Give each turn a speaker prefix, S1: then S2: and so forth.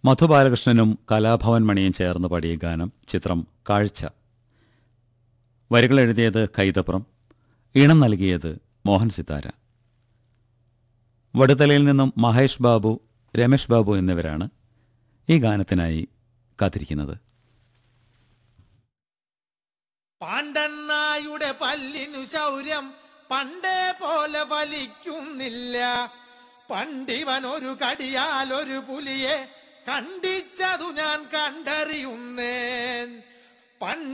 S1: മധു ബാലകൃഷ്ണനും കലാഭവൻ മണിയും ചേർന്ന് പാടിയ ഗാനം ചിത്രം കാഴ്ച വരികൾ എഴുതിയത് കൈതപ്രം ഈണം നൽകിയത് മോഹൻ സിത്താര വടുതലയിൽ നിന്നും മഹേഷ് ബാബു രമേഷ് ബാബു എന്നിവരാണ് ഈ ഗാനത്തിനായി കാത്തിരിക്കുന്നത്
S2: പാണ്ഡന്നായുടെ പല്ലിനു ശൗര്യം പണ്ടേ പോലെ ഫലിക്കുന്നില്ല പണ്ടിവൻ ഒരു കടിയാൽ ഒരു പുലിയെ കണ്ടിച്ചതു ഞാൻ കണ്ടറിയുന്നേൻ പണ്ട്